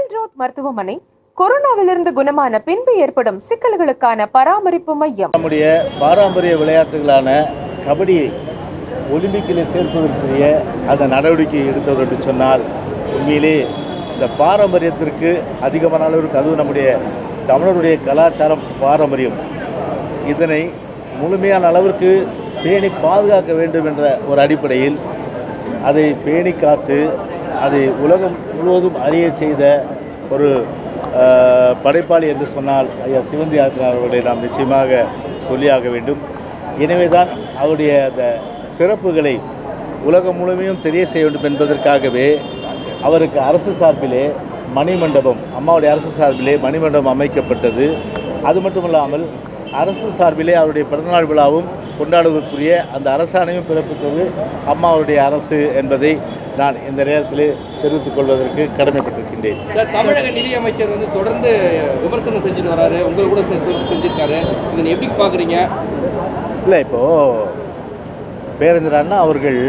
எல்ரோத் மருத்துவமனை கொரோனாவிலிருந்து குணமான பின்பு ஏற்படும் சிக்கல்களுக்கான பராமரிப்பு மையம் நம்முடைய பாரம்பரிய விளையாட்டுகளான கபடியை ஒலிம்பிக்கில் சேர்ப்பதற்குரிய அந்த நடவடிக்கை எடுத்தவர் என்று சொன்னால் உண்மையிலே இந்த பாரம்பரியத்திற்கு அதிகமான அளவிற்கு அதுவும் நம்முடைய தமிழருடைய கலாச்சாரம் பாரம்பரியம் இதனை முழுமையான அளவிற்கு பேணி பாதுகாக்க வேண்டும் என்ற ஒரு அடிப்படையில் அதை பேணி காத்து அதை உலகம் முழுவதும் அறிய செய்த ஒரு அஹ், படைப்பாளி என்று சொன்னால் ஐயா சிவந்தி ஆத்தினார் அவர்களை நாம் நிச்சயமாக சொல்லியாக வேண்டும் எனவே தான் அவருடைய அந்த சிறப்புகளை உலகம் முழுமையும் தெரிய செய்ய வேண்டும் என்பதற்காகவே அவருக்கு அரசு சார்பிலே மணிமண்டபம் அம்மாவுடைய அரசு சார்பிலே மணிமண்டபம் அமைக்கப்பட்டது அது மட்டுமல்லாமல் அரசு சார்பிலே அவருடைய பிறந்தநாள் விழாவும் கொண்டாடுவதற்குரிய அந்த அரசாணையும் பிறப்பித்தது அம்மாவுடைய அரசு என்பதை நான் இந்த நேரத்தில் தெரிவித்துக் கொள்வதற்கு கடமைப்பட்டிருக்கின்றேன் சார் தமிழக நிதியமைச்சர் வந்து தொடர்ந்து விமர்சனம் செஞ்சுட்டு வராரு உங்களை கூட செ- செ- செஞ்சிருக்காரு இதை எப்படி பார்க்குறீங்க இல்லை இப்போது பேரறிஞர் அண்ணா அவர்கள்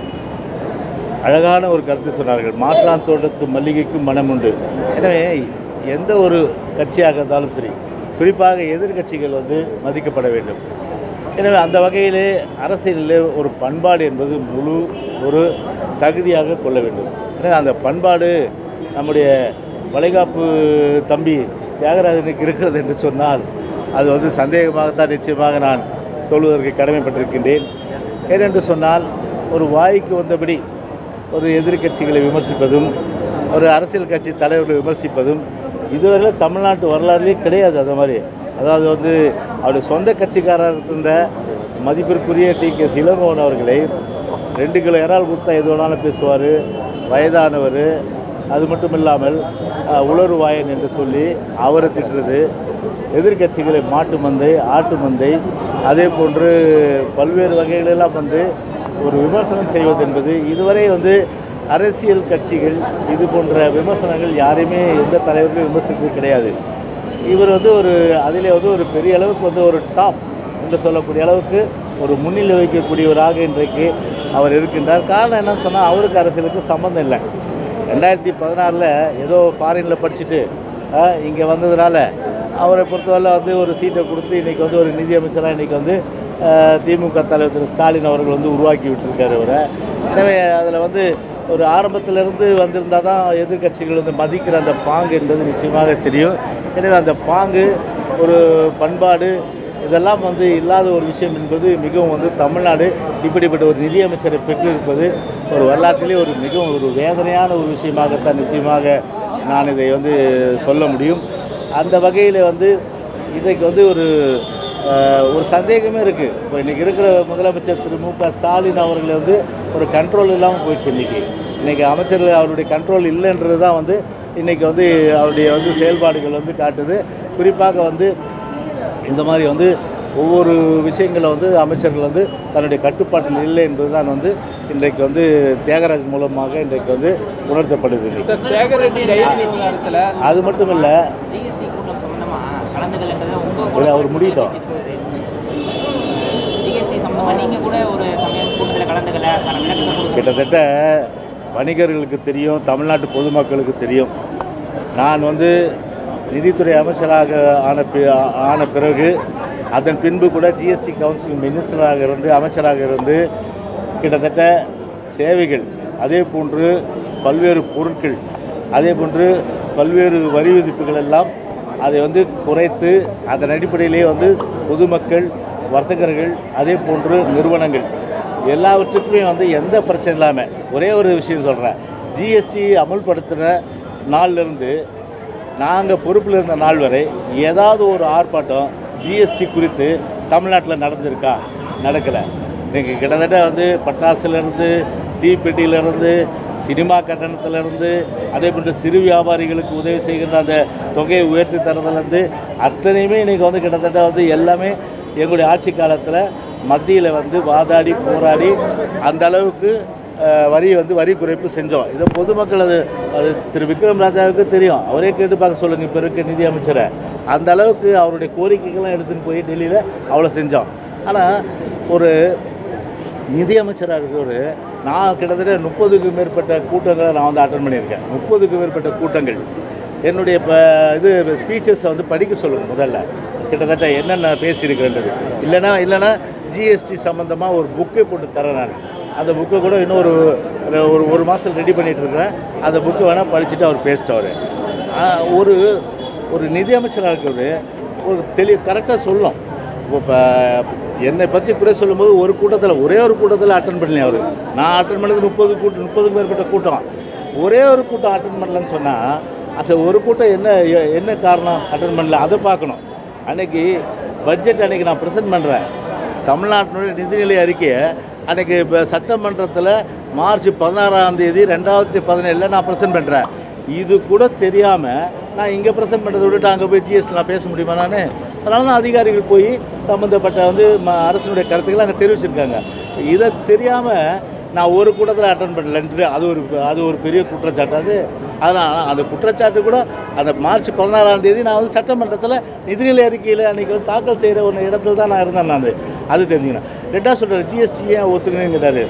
அழகான ஒரு கருத்து சொன்னார்கள் மாற்றான் தோட்டத்து மல்லிகைக்கும் மனம் உண்டு எனவே எந்த ஒரு கட்சியாக இருந்தாலும் சரி குறிப்பாக எதிர்க்கட்சிகள் வந்து மதிக்கப்பட வேண்டும் எனவே அந்த வகையிலே அரசியலிலே ஒரு பண்பாடு என்பது முழு ஒரு தகுதியாக கொள்ள வேண்டும் எனவே அந்த பண்பாடு நம்முடைய வளைகாப்பு தம்பி தியாகராஜனுக்கு இருக்கிறது என்று சொன்னால் அது வந்து சந்தேகமாகத்தான் நிச்சயமாக நான் சொல்வதற்கு கடமைப்பட்டிருக்கின்றேன் ஏனென்று சொன்னால் ஒரு வாய்க்கு வந்தபடி ஒரு எதிர்க்கட்சிகளை விமர்சிப்பதும் ஒரு அரசியல் கட்சி தலைவர்களை விமர்சிப்பதும் இதுவரை தமிழ்நாட்டு வரலாறுலேயே கிடையாது அந்த மாதிரி அதாவது வந்து அவருடைய சொந்த கட்சிக்காரர் இருக்கின்ற மதிப்பிற்குரிய டி கே இளங்கோவன் அவர்களை ரெண்டு கிலோ இறால் கொடுத்தா எது வேணாலும் பேசுவார் வயதானவர் அது மட்டும் இல்லாமல் அஹ், உலருவாயன் என்று சொல்லி அவரை திட்டுறது எதிர்க்கட்சிகளை மாட்டு மந்தை ஆட்டு மந்தை அதே போன்று பல்வேறு வகைகளெல்லாம் வந்து ஒரு விமர்சனம் செய்வது என்பது இதுவரை வந்து அரசியல் கட்சிகள் இது போன்ற விமர்சனங்கள் யாரையுமே எந்த தலைவர்களும் விமர்சித்தது கிடையாது இவர் வந்து ஒரு அதிலே வந்து ஒரு பெரிய அளவுக்கு வந்து ஒரு டாப் என்று சொல்லக்கூடிய அளவுக்கு ஒரு முன்னிலை வைக்கக்கூடியவராக இன்றைக்கு அவர் இருக்கின்றார் காரணம் என்னன்னு சொன்னால் அவருக்கு அரசியலுக்கு சம்மந்தம் இல்லை ரெண்டாயிரத்தி பதினாறில் ஏதோ ஃபாரினில் படிச்சுட்டு இங்கே வந்ததுனால அவரை பொறுத்தவரை வந்து ஒரு சீட்டை கொடுத்து இன்றைக்கி வந்து ஒரு நிதியமைச்சராக இன்றைக்கி வந்து அஹ், திமுக தலைவர் திரு ஸ்டாலின் அவர்கள் வந்து உருவாக்கி விட்டுருக்காரு அவரை எனவே அதில் வந்து ஒரு ஆரம்பத்திலிருந்து வந்திருந்தால் தான் எதிர்க்கட்சிகள் வந்து மதிக்கிற அந்த பாங்கு என்பது நிச்சயமாக தெரியும் எனவே அந்த பாங்கு ஒரு பண்பாடு இதெல்லாம் வந்து இல்லாத ஒரு விஷயம் என்பது மிகவும் வந்து தமிழ்நாடு இப்படிப்பட்ட ஒரு நிதியமைச்சரை பெற்றிருப்பது ஒரு வரலாற்றிலே ஒரு மிகவும் ஒரு வேதனையான ஒரு விஷயமாகத்தான் நிச்சயமாக நான் இதை வந்து சொல்ல முடியும் அந்த வகையில் வந்து இன்றைக்கு வந்து ஒரு அஹ், ஒரு சந்தேகமே இருக்குது இப்போ இன்றைக்கி இருக்கிற முதலமைச்சர் திரு மு க ஸ்டாலின் அவர்களை வந்து ஒரு கண்ட்ரோல் இல்லாமல் போயிடுச்சு இன்றைக்கி இன்றைக்கி அமைச்சர்கள் அவருடைய கண்ட்ரோல் இல்லைன்றது தான் வந்து இன்றைக்கி வந்து அவருடைய வந்து செயல்பாடுகள் வந்து காட்டுது குறிப்பாக வந்து இந்த மாதிரி வந்து ஒவ்வொரு விஷயங்களை வந்து அமைச்சர்கள் வந்து தன்னுடைய கட்டுப்பாட்டில் இல்லை என்பது தான் வந்து இன்றைக்கு வந்து தியாகராஜ் மூலமாக இன்றைக்கு வந்து உணர்த்தப்படுது சார் சேகர் ரெட்டி டைரி விவகாரத்தில் அது மட்டும் இல்லை ஜிஎஸ்டி கூட்டம் சம்பந்தமா கலந்துக்கலன்றது உங்க இல்லை, அவர் முடியட்டும். ஜிஎஸ்டி சம்பந்தமா நீங்க கூட ஒரு சமயம் கூட்டத்தில் கலந்துக்கல அதுக்கான விளக்கத்தை கொடுங்க கிட்டத்தட்ட வணிகர்களுக்கு தெரியும் தமிழ்நாட்டு பொதுமக்களுக்கு தெரியும் நான் வந்து நிதித்துறை அமைச்சராக ஆன பி ஆன பிறகு அதன் பின்பு கூட ஜிஎஸ்டி கவுன்சில் மினிஸ்டராக இருந்து அமைச்சராக இருந்து கிட்டத்தட்ட சேவைகள் அதே போன்று பல்வேறு பொருட்கள் அதே போன்று பல்வேறு வரி விதிப்புகள் எல்லாம் அதை வந்து குறைத்து அதன் அடிப்படையிலே வந்து பொதுமக்கள் வர்த்தகர்கள் அதே போன்று நிறுவனங்கள் எல்லாவற்றுக்குமே வந்து எந்த பிரச்சனை இல்லாமல் ஒரே ஒரு விஷயம் சொல்கிறேன் ஜிஎஸ்டி அமல்படுத்தின நாள்லேருந்து நாங்கள் பொறுப்பில் இருந்த நாள் வரை ஏதாவது ஒரு ஆர்ப்பாட்டம் ஜிஎஸ்டி குறித்து தமிழ்நாட்டில் நடந்திருக்கா நடக்கலை இன்றைக்கி கிட்டத்தட்ட வந்து பட்டாசுலேருந்து தீப்பெட்டியிலேருந்து சினிமா கட்டணத்திலேருந்து அதே போன்று சிறு வியாபாரிகளுக்கு உதவி செய்கின்ற அந்த தொகையை உயர்த்தி தரதுலேருந்து அத்தனையுமே இன்றைக்கி வந்து கிட்டத்தட்ட வந்து எல்லாமே எங்களுடைய ஆட்சி காலத்தில் மத்தியில் வந்து வாதாடி போராடி அந்த அளவுக்கு அஹ், வரி வந்து வரி குறைப்பு செஞ்சோம் இதை பொதுமக்கள் அது அது திரு விக்ரம் ராஜாவுக்கு தெரியும் அவரே கேட்டு பார்க்க சொல்லுங்கள் இப்போ இருக்க நிதி அமைச்சரை அந்த அளவுக்கு அவருடைய கோரிக்கைகள்லாம் எடுத்துன்னு போய் டெல்லியில் அவ்வளோ செஞ்சோம் ஆனால் ஒரு நிதியமைச்சராக இருக்கிறவர் நான் கிட்டத்தட்ட முப்பதுக்கு மேற்பட்ட கூட்டங்களை நான் வந்து அட்டன் பண்ணியிருக்கேன் முப்பதுக்கு மேற்பட்ட கூட்டங்கள் என்னுடைய இப்போ இது ஸ்பீச்சஸ் வந்து படிக்க சொல்லுங்கள் முதல்ல கிட்டத்தட்ட என்னென்ன பேசியிருக்கிறேன்றது இல்லைன்னா இல்லைன்னா ஜிஎஸ்டி சம்மந்தமாக ஒரு புக்கே போட்டு தரேன் நான் அந்த புக்கை கூட இன்னும் ஒரு ஒரு ஒரு மாதம் ரெடி பண்ணிட்டு இருக்கிறேன் அந்த புக்கை வேணால் படிச்சுட்டு அவர் பேசிட்டு அவர் ஒரு ஒரு நிதி அமைச்சராக இருக்கிறவர் ஒரு தெளி கரெக்டாக சொல்லணும் இப்போ என்னை பற்றி குறை சொல்லும்போது ஒரு கூட்டத்தில் ஒரே ஒரு கூட்டத்தில் அட்டன் பண்ணல அவர் நான் அட்டன் பண்ணது முப்பது கூட்டம் முப்பதுக்கு மேற்பட்ட கூட்டம் ஒரே ஒரு கூட்டம் அட்டன் பண்ணலன்னு சொன்னால் அந்த ஒரு கூட்டம் என்ன எ- என்ன காரணம் அட்டன் பண்ணல அதை பார்க்கணும் அன்னைக்கு பட்ஜெட் அன்னைக்கு நான் ப்ரெசென்ட் பண்ணுறேன் தமிழ்நாட்டினுடைய நிதிநிலை அறிக்கையை அன்னைக்கு இப்போ சட்டமன்றத்தில் மார்ச் பதினாறாம் தேதி ரெண்டாயிரத்தி பதினேழில் நான் ப்ரெசென்ட் பண்ணுறேன் இது கூட தெரியாமல் நான் இங்கே ப்ரெசென்ட் பண்ணுறதை விட்டுட்டு அங்கே போய் ஜிஎஸ்டி நான் பேச முடியுமா நான் அதனால தான் அதிகாரிகள் போய் சம்மந்தப்பட்ட வந்து ம அரசினுடைய கருத்துக்களை அங்கே தெரிவிச்சிருக்காங்க இதை தெரியாமல் நான் ஒரு கூட்டத்தில் அட்டன் பண்ணலன்ட்டு அது ஒரு அது ஒரு பெரிய குற்றச்சாட்டு அது அதனால் அந்த குற்றச்சாட்டு கூட அந்த மார்ச் பதினாறாம் தேதி நான் வந்து சட்டமன்றத்தில் நிதிநிலை அறிக்கையில் அன்றைக்கி வந்து தாக்கல் செய்கிற ஒரு இடத்துல தான் நான் இருந்தேன் நான் அது தெரிஞ்சுக்கணும் ரெண்டாவது சொல்கிறேன் ஜிஎஸ்டி ஏன் ஒத்துக்கணுங்கிறாரு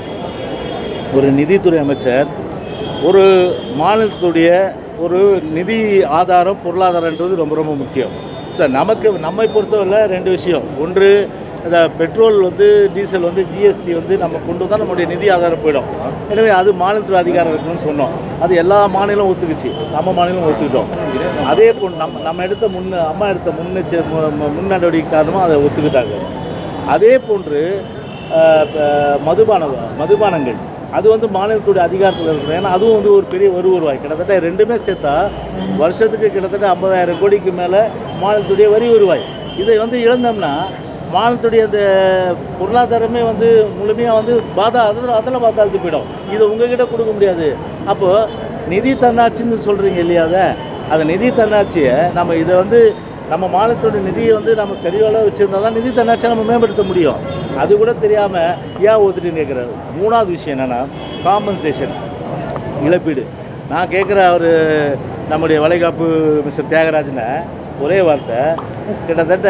ஒரு நிதித்துறை அமைச்சர் ஒரு மாநிலத்துடைய ஒரு நிதி ஆதாரம் பொருளாதாரன்றது ரொம்ப ரொம்ப முக்கியம் சார் நமக்கு நம்மை பொறுத்தவரையில் ரெண்டு விஷயம் ஒன்று இந்த பெட்ரோல் வந்து டீசல் வந்து ஜிஎஸ்டி வந்து நம்ம கொண்டு வந்தால் நம்முடைய நிதி ஆதாரம் போயிடும் எனவே அது மாநிலத்துறை அதிகாரம் இருக்குன்னு சொன்னோம் அது எல்லா மாநிலம் ஒத்துக்குச்சு நம்ம மாநிலம் ஒத்துக்கிட்டோம் அதே போல் நம்ம நம்ம எடுத்த முன்ன அம்மா எடுத்த முன்னெச்ச மு- மு- முன் நடவடிக்கை காரணமாக அதை ஒத்துக்கிட்டாங்க அதே போன்று அஹ், ப- மதுபான மதுபானங்கள் அது வந்து மாநிலத்துடைய அதிகாரத்தில் இருக்குது ஏன்னா அதுவும் வந்து ஒரு பெரிய வரி வருவாய் கிட்டத்தட்ட ரெண்டுமே சேர்த்தா வருஷத்துக்கு கிட்டத்தட்ட ஐம்பதாயிரம் கோடிக்கு மேலே மாநிலத்துடைய வரி வருவாய் இதை வந்து இழந்தோம்னா மாநிலத்துடைய அந்த பொருளாதாரமே வந்து முழுமையாக வந்து பாதா அதில் அதில் பாதாளத்து போயிடும் இதை உங்ககிட்ட கொடுக்க முடியாது அப்போது நிதி தன்னாட்சின்னு சொல்கிறீங்க இல்லையா அதை அந்த நிதி தன்னாட்சியை நம்ம இதை வந்து நம்ம மாநிலத்தோட நிதியை வந்து நம்ம சரியோட வச்சுருந்தா தான் நிதி தன்னாட்சியை நம்ம மேம்படுத்த முடியும் அது கூட தெரியாமல் ஏன் ஒத்துட்டுன்னு கேட்குறாரு மூணாவது விஷயம் என்னென்னா காம்பன்சேஷன் இழப்பீடு நான் கேட்குற அவர் நம்முடைய வளைகாப்பு மிஸ்டர் தியாகராஜனை ஒரே வார்த்தை கிட்டத்தட்ட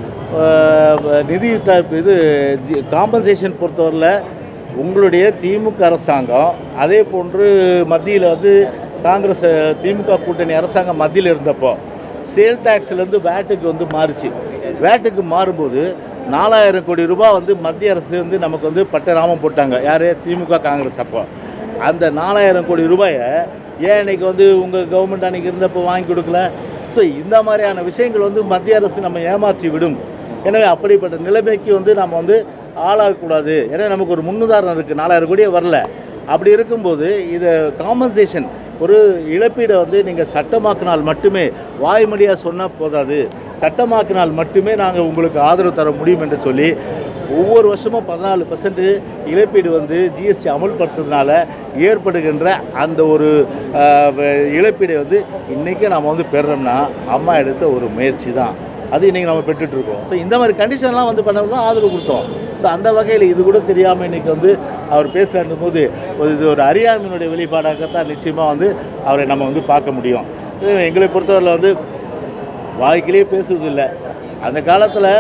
அஹ், நிதி த இது காம்பன்சேஷன் பொறுத்தவரையில் உங்களுடைய திமுக அரசாங்கம் அதே போன்று மத்தியில் வந்து காங்கிரஸ் திமுக கூட்டணி அரசாங்கம் மத்தியில் இருந்தப்போ சேல் டேக்ஸ்லேருந்து வேட்டுக்கு வந்து மாறுச்சு வேட்டுக்கு மாறும்போது நாலாயிரம் கோடி ரூபாய் வந்து மத்திய அரசு வந்து நமக்கு வந்து பட்டராமம் போட்டாங்க யார் திமுக காங்கிரஸ் அப்போ அந்த நாலாயிரம் கோடி ரூபாயை ஏன் இன்னைக்கு வந்து உங்கள் கவர்மெண்ட் அன்னைக்கு இருந்தப்போ வாங்கி கொடுக்கல ஸோ இந்த மாதிரியான விஷயங்கள் வந்து மத்திய அரசு நம்ம ஏமாற்றி விடும் எனவே அப்படிப்பட்ட நிலைமைக்கு வந்து நம்ம வந்து ஆளாகக்கூடாது ஏன்னா நமக்கு ஒரு முன்னுதாரணம் இருக்குது நாலாயிரம் கோடியே வரல அப்படி இருக்கும்போது இது காம்பன்சேஷன் ஒரு இழப்பீடை வந்து நீங்கள் சட்டமாக்கினால் மட்டுமே வாய்மொழியாக சொன்னால் போதாது சட்டமாக்கினால் மட்டுமே நாங்கள் உங்களுக்கு ஆதரவு தர முடியும் என்று சொல்லி ஒவ்வொரு வருஷமும் பதினாலு பர்சன்ட் இழப்பீடு வந்து ஜிஎஸ்டி அமல்படுத்துறதுனால ஏற்படுகின்ற அந்த ஒரு ஆஹ், வ- இழப்பீடை வந்து இன்றைக்கி நம்ம வந்து பெறுறோம்னா அம்மா எடுத்த ஒரு முயற்சி தான் அது இன்றைக்கி நம்ம பெற்றுட்ருக்கோம் ஸோ இந்த மாதிரி கண்டிஷன்லாம் வந்து பண்ணது தான் ஆதரவு கொடுத்தோம் ஸோ அந்த வகையில் இது கூட தெரியாமல் இன்றைக்கி வந்து அவர் பேசுகிற போது ஒரு இது ஒரு அறியாமையினுடைய வெளிப்பாடாகத்தான் நிச்சயமாக வந்து அவரை நம்ம வந்து பார்க்க முடியும் இது எங்களை பொறுத்தவரையில் வந்து வாய்க்கிலேயே பேசுறது இல்லை அந்த காலத்தில்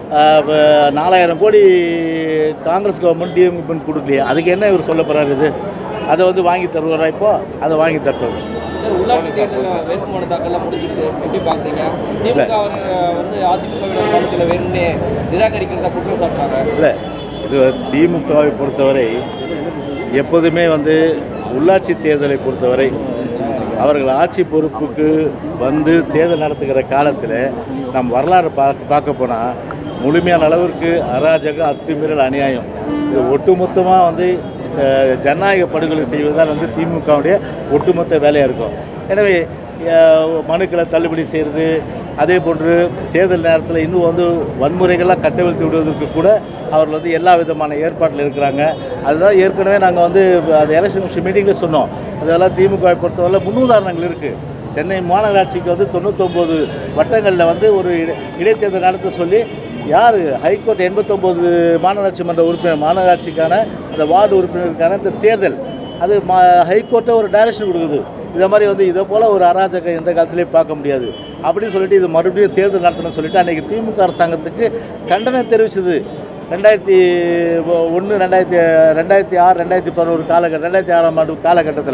நாலாயிரம் கோடி காங்கிரஸ் கவர்மெண்ட் டிஎம் கவர்மெண்ட் கொடுக்கலையே அதுக்கு என்ன இவர் சொல்ல போகிறாரு இது அதை வந்து வாங்கி தருவாரா இப்போ அதை வாங்கி தட்டுறது சார் உள்ளாட்சி தேர்தலில் வேட்புமனு தாக்கல்லாம் முடிஞ்சிருக்கு எப்படி பார்க்குறீங்க திமுக அவர் வந்து அதிமுகவிட காலத்தில் வேணும்னே நிராகரிக்கிறதா குற்றம் சாட்டுறாங்க இல்லை இது திமுகவை பொறுத்தவரை எப்போதுமே வந்து உள்ளாட்சி தேர்தலை பொறுத்தவரை அவர்கள் ஆட்சி பொறுப்புக்கு வந்து தேர்தல் நடத்துகிற காலத்தில் நம் வரலாறு பார்க்க பார்க்க போனால் முழுமையான அளவிற்கு அராஜக அத்துமீறல் அநியாயம் இது ஒட்டுமொத்தமாக வந்து ச- ஜனநாயக படுகொலை செய்வது தான் வந்து திமுகவுடைய ஒட்டுமொத்த வேலையாக இருக்கும் எனவே அஹ், மனுக்களை தள்ளுபடி செய்கிறது அதே போன்று தேர்தல் நேரத்தில் இன்னும் வந்து வன்முறைகள்லாம் கட்டவிழ்த்து விடுவதற்கு கூட அவர்கள் வந்து எல்லா விதமான ஏற்பாட்டில் இருக்கிறாங்க அதுதான் ஏற்கனவே நாங்கள் வந்து அது எலெக்ஷன் மீட்டிங்கில் சொன்னோம் அதெல்லாம் திமுகவை பொறுத்தவரை முன்னுதாரணங்கள் இருக்குது சென்னை மாநகராட்சிக்கு வந்து தொண்ணூத்தொம்பது வட்டங்களில் வந்து ஒரு இடை- இடைத்தேர்தல் நடத்த சொல்லி யார் ஹைகோர்ட் எண்பத்தொம்போது மாநகராட்சி மன்ற உறுப்பினர் மாநகராட்சிக்கான அந்த வார்டு உறுப்பினருக்கான இந்த தேர்தல் அது மா ஹைகோர்ட்டை ஒரு டைரக்ஷன் கொடுக்குது இதை மாதிரி வந்து இதை போல் ஒரு அராஜகம் எந்த காலத்துலேயும் பார்க்க முடியாது அப்படின்னு சொல்லிட்டு இது மறுபடியும் தேர்தல் நடத்தணும்னு சொல்லிட்டு அன்றைக்கி திமுக அரசாங்கத்துக்கு கண்டனம் தெரிவிச்சது ரெண்டாயிரத்தி ஒன்று ரெண்டாயிரத்தி ரெண்டாயிரத்தி ஆறு ரெண்டாயிரத்தி பதினோரு காலகட்டம் ரெண்டாயிரத்தி ஆறாம் ஆண்டு காலகட்டத்தில்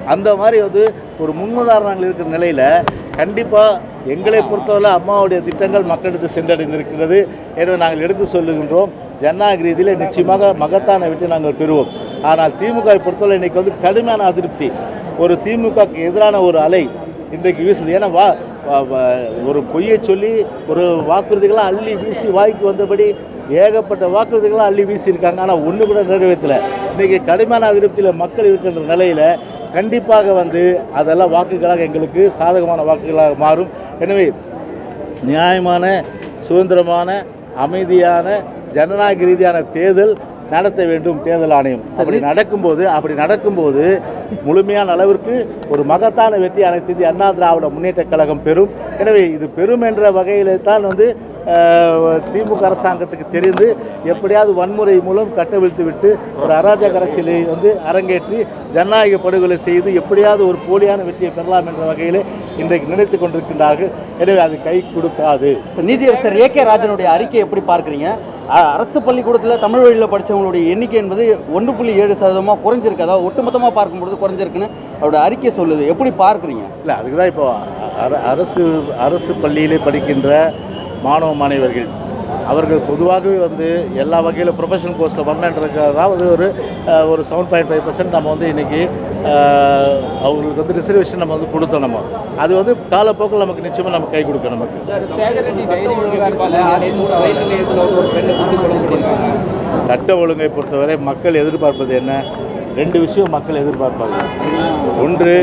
அந்த மாதிரி வந்து ஒரு முன்னுதாரணங்கள் இருக்கிற நிலையில் கண்டிப்பாக எங்களை பொறுத்தவரை அம்மாவுடைய திட்டங்கள் மக்களுக்கு சென்றடைந்திருக்கிறது எனவே நாங்கள் எடுத்து சொல்லுகின்றோம் ஜனநாயக ரீதியில் நிச்சயமாக மகத்தான வெற்றி நாங்கள் பெறுவோம் ஆனால் திமுகவை பொறுத்தவரை இன்னைக்கு வந்து கடுமையான அதிருப்தி ஒரு திமுகக்கு எதிரான ஒரு அலை இன்றைக்கு வீசுது ஏன்னா வா வா- வா- ஒரு பொய்யை சொல்லி ஒரு வாக்குறுதிகளை அள்ளி வீசி வாய்க்கு வந்தபடி ஏகப்பட்ட வாக்குறுதிகளை அள்ளி வீசியிருக்காங்க ஆனால் ஒன்று கூட நிறைவேற்றலை இன்றைக்கி கடுமையான அதிருப்தியில் மக்கள் இருக்கின்ற நிலையில் கண்டிப்பாக வந்து அதெல்லாம் வாக்குகளாக எங்களுக்கு சாதகமான வாக்குகளாக மாறும் எனவே நியாயமான சுதந்திரமான அமைதியான ஜனநாயக ரீதியான தேர்தல் நடத்த வேண்டும் தேர்தல் ஆணையம் அப்படி நடக்கும்போது அப்படி நடக்கும்போது முழுமையான அளவிற்கு ஒரு மகத்தான வெற்றி அனைத்து இந்திய அண்ணா திராவிட முன்னேற்றக் கழகம் பெறும் எனவே இது பெறும் என்ற வகையிலே தான் வந்து அஹ், திமுக அரசாங்கத்துக்கு தெரிந்து எப்படியாவது வன்முறை மூலம் கட்டவிழ்த்து விட்டு ஒரு அராஜக அரசியலை வந்து அரங்கேற்றி ஜனநாயக படுகொலை செய்து எப்படியாவது ஒரு போலியான வெற்றியை பெறலாம் என்ற வகையில் இன்றைக்கு நினைத்து கொண்டிருக்கின்றார்கள் எனவே அது கை கொடுக்காது சார் நீதியரசர் ஏ கே ராஜனுடைய அறிக்கை எப்படி பார்க்குறீங்க அ- அரசு பள்ளிக்கூடத்தில் தமிழ் வழியில் படித்தவங்களுடைய எண்ணிக்கை என்பது ஒன்று புள்ளி ஏழு சதவீதமாக குறைஞ்சிருக்கு அதாவது ஒட்டுமொத்தமாக பார்க்கும்பொழுது குறைஞ்சிருக்குன்னு அவருடைய அறிக்கை சொல்லுது எப்படி பார்க்குறீங்க இல்லை அதுக்கு தான் இப்போ அர- அரசு அரசு பள்ளியிலே படிக்கின்ற மாணவ மாணவர்கள் அவர்கள் பொதுவாகவே வந்து எல்லா வகையில் ப்ரொஃபஷனல் கோர்ஸில் வரணுன்றதுக்காக வந்து ஒரு அஹ், ஒரு செவன் பாயிண்ட் ஃபைவ் பர்சன்ட் நம்ம வந்து இன்றைக்கி அவங்களுக்கு வந்து ரிசர்வேஷன் நம்ம வந்து கொடுத்தோம் நம்ம அது வந்து காலப்போக்கில் நமக்கு நிச்சயமாக நம்ம கை கொடுக்கும் நமக்கு சார் சட்ட ஒழுங்கு பார்ப்பாங்க நேற்று கூட ரயில் நிலையத்தில் வந்து ஒரு பெண்ணை குத்தி கொலை பண்ணியிருக்காங்க சட்ட ஒழுங்கை பொறுத்தவரை மக்கள் எதிர்பார்ப்பது என்ன ரெண்டு விஷயம் மக்கள் எதிர்பார்ப்பாங்க ஒன்று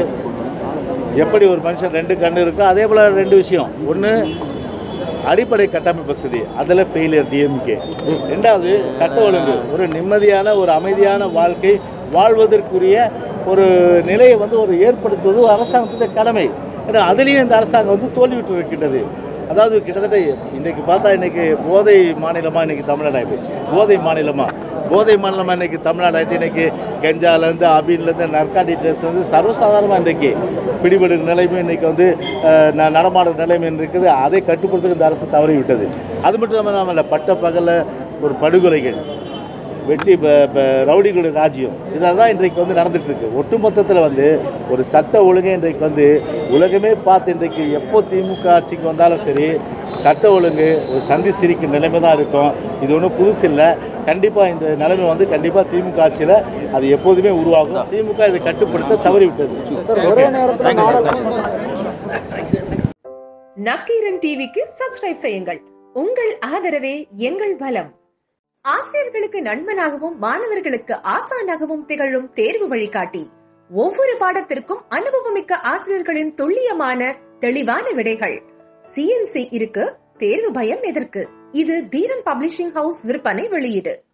எப்படி ஒரு மனுஷன் ரெண்டு கண்ணு இருக்கோ அதே போல் ரெண்டு விஷயம் ஒன்று அடிப்படை கட்டமைப்பு வசதி அதில் ஃபெயிலியர் டிஎம்கே ரெண்டாவது சட்ட ஒழுங்கு ஒரு நிம்மதியான ஒரு அமைதியான வாழ்க்கை வாழ்வதற்குரிய ஒரு நிலையை வந்து ஒரு ஏற்படுத்துவது அரசாங்கத்துடைய கடமை ஏன்னா அதுலேயும் இந்த அரசாங்கம் வந்து தோல்வியுற்று இருக்கின்றது அதாவது கிட்டத்தட்ட இன்றைக்கி பார்த்தா இன்றைக்கி போதை மாநிலமாக இன்றைக்கி தமிழ்நாடு ஆகிடுச்சு போதை மாநிலமாக போதை மாநிலமாக இன்றைக்கி தமிழ்நாடு ஆகிட்டு இன்றைக்கி கெஞ்சாலேருந்து அபீன்லேருந்து நர்காட்டிக்லேருந்து சர்வசாதாரணமாக இன்றைக்கி பிடிபடும் நிலைமை இன்றைக்கி வந்து அஹ், ந- நடமாடும் நிலைமை இருக்குது அதை கட்டுப்படுத்த இந்த அரசு தவறி விட்டது அது மட்டும் இல்லாமல் நம்ம பட்ட பகலில் ஒரு படுகொலைகள் வெட்டி ப- ப- ரவுடிகளுடைய ராஜ்யம் இதெல்லாம் இன்றைக்கு வந்து நடந்துட்டு இருக்கு ஒட்டுமொத்தத்தில் வந்து ஒரு சட்ட ஒழுங்கை இன்றைக்கு வந்து உலகமே பார்த்து இன்றைக்கு எப்போ திமுக ஆட்சிக்கு வந்தாலும் சரி சட்ட ஒழுங்கு ஒரு சந்தி சிரிக்கும் நிலைமை தான் இருக்கும் இது ஒன்றும் புதுசு இல்லை கண்டிப்பாக இந்த நிலைமை வந்து கண்டிப்பாக திமுக ஆட்சியில் அது எப்போதுமே உருவாகும் திமுக இதை கட்டுப்படுத்த தவறி விட்டது ஒரே நேரத்தில் நக்கீரன் டிவிக்கு சப்ஸ்கிரைப் செய்யுங்கள் உங்கள் ஆதரவே எங்கள் பலம் ஆசிரியர்களுக்கு நண்பனாகவும் மாணவர்களுக்கு ஆசானாகவும் திகழும் தேர்வு வழிகாட்டி ஒவ்வொரு பாடத்திற்கும் அனுபவமிக்க ஆசிரியர்களின் துல்லியமான தெளிவான விடைகள் சிஎன்சி இருக்கு தேர்வு பயம் எதற்கு இது தீரன் பப்ளிஷிங் ஹவுஸ் விற்பனை வெளியீடு